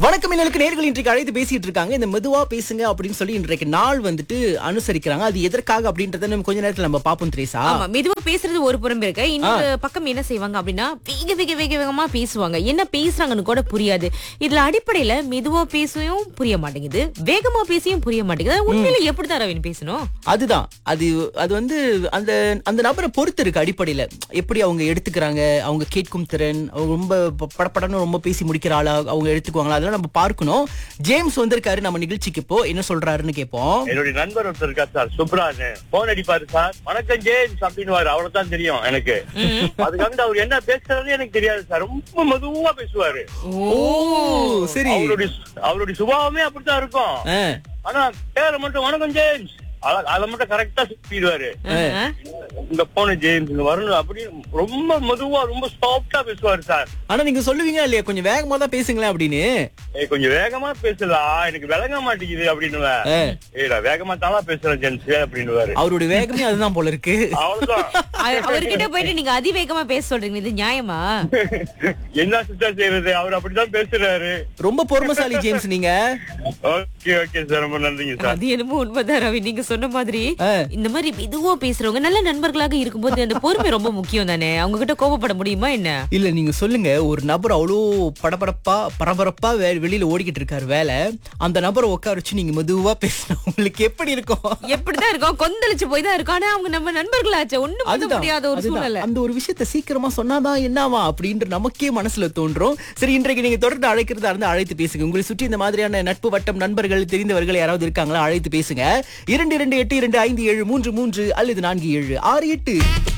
வணக்கம் இன்னலுக்கு நேர்கள் இன்றைக்கு அழைத்து பேசிட்டு இருக்காங்க இந்த மெதுவா பேசுங்க அப்படின்னு சொல்லி இன்றைக்கு நாள் வந்துட்டு அனுசரிக்கிறாங்க அது எதற்காக அப்படின்றத நம்ம கொஞ்ச நேரத்துல நம்ம பாப்போம் திரேசா ஆமா மெதுவா பேசுறது ஒரு புறம் இருக்கு இன்னொரு பக்கம் என்ன செய்வாங்க அப்படின்னா வேக வேக வேக வேகமா பேசுவாங்க என்ன பேசுறாங்கன்னு கூட புரியாது இதுல அடிப்படையில மெதுவா பேசவும் புரிய மாட்டேங்குது வேகமா பேசியும் புரிய மாட்டேங்குது அது உண்மையில எப்படிதான் ரவின் பேசணும் அதுதான் அது அது வந்து அந்த அந்த நபரை பொறுத்து இருக்கு அடிப்படையில எப்படி அவங்க எடுத்துக்கிறாங்க அவங்க கேட்கும் திறன் அவங்க ரொம்ப ப- படபடன்னு ரொம்ப பேசி முடிக்கிற ஆளா அவங்க எடுத்துக்குவாங்களா அதெல்லாம் நம்ம பார்க்கணும் ஜேம்ஸ் வந்திருக்காரு நம்ம நிகழ்ச்சிக்கு இப்போ என்ன சொல்றாருன்னு கேட்போம் என்னுடைய நண்பர் ஒருத்தர் இருக்கார் சார் சுப்ராஜ் போன் அடிப்பாரு சார் வணக்கம் ஜேம்ஸ் அப்படின்னு அவ்வளவுதான் தெரியும் எனக்கு அதுக்காக அவர் என்ன பேசுறது எனக்கு தெரியாது சார் ரொம்ப மெதுவா பேசுவாரு ஓ சரி அவருடைய அவருடைய சுபாவமே அப்படித்தான் இருக்கும் ஆ, ஆனா பேரை மட்டும் வணக்கம் ஜேம்ஸ் அத- அதை மட்டும் கரெக்டா சுத்திடுவாரு ஆஹா. இங்க போன ஜேம்ஸ் இங்க வரணும் அப்படின்னு ரொம்ப மெதுவா ரொம்ப சாஃப்டா பேசுவாரு சார் ஆனா நீங்க சொல்லுவீங்க இல்லையா கொஞ்சம் வேகமா தான் பேசுங்களேன் அப்படின்னு ஏய் கொஞ்சம் வேகமா பேசலாம் எனக்கு விளங்க மாட்டேங்குது அப்படின்னு ஆ. ஏடா வேகமா தானா பேசுறேன் ஜேம்ஸ் அப்படின்னு அவருடைய வேகமே அதுதான் போல இருக்கு அவ்வளவுதான் அவ- அவர்கிட்ட போயிட்டு நீங்க அதிவேகமா பேச சொல்றீங்க இது நியாயமா என்ன சிஸ்டர் செய்யறது அவர் அப்படிதான் பேசுறாரு ரொம்ப பொறுமைசாலி ஜேம்ஸ் நீங்க ஓகே ஓகே சார் ரொம்ப நன்றிங்க சார் அது என்னமோ உண்மைதான் ரவி நீங்க சொன்ன மாதிரி ஆ. இந்த மாதிரி மெதுவா பேசுறவங்க நல்ல நண்பர்களாக இருக்கும்போது அந்த பொறுமை ரொம்ப முக்கியம் தானே அவங்க கிட்ட கோபப்பட முடியுமா என்ன இல்ல நீங்க சொல்லுங்க ஒரு நபர் அவ்வளோ படபடப்பா பரபரப்பா வே- வெளியில ஓடிக்கிட்டு இருக்காரு வேலை அந்த நபரை உட்கார வச்சு நீங்க மெதுவா பேசினா உங்களுக்கு எப்படி இருக்கும் எப்படிதான் இருக்கும் கொந்தளிச்சு போய் தான் இருக்கும் ஆனா அவங்க நம்ம நண்பர்களாச்சே ஒண்ணும் பண்ண அதுதான் முடியாத ஒரு அதுதான். சூழ்நிலை அந்த ஒரு விஷயத்த சீக்கிரமா சொன்னாதான் என்னவா அப்படின்ற நமக்கே மனசுல தோன்றும் சரி இன்றைக்கு நீங்க தொடர்ந்து அழைக்கிறதா இருந்தா அழைத்து பேசுங்க உங்களை சுற்றி இந்த மாதிரியான நட்பு வட்டம் நண்பர்கள் தெரிந்தவர்கள் யாராவது இருக்காங்களா அழைத்து பேசுங்க இரண்டு இரண்டு எட்டு இரண்டு ஐந்து ஏழு மூன்று மூன்று அல்லது நான்கு ஏழு ஆறு எட்டு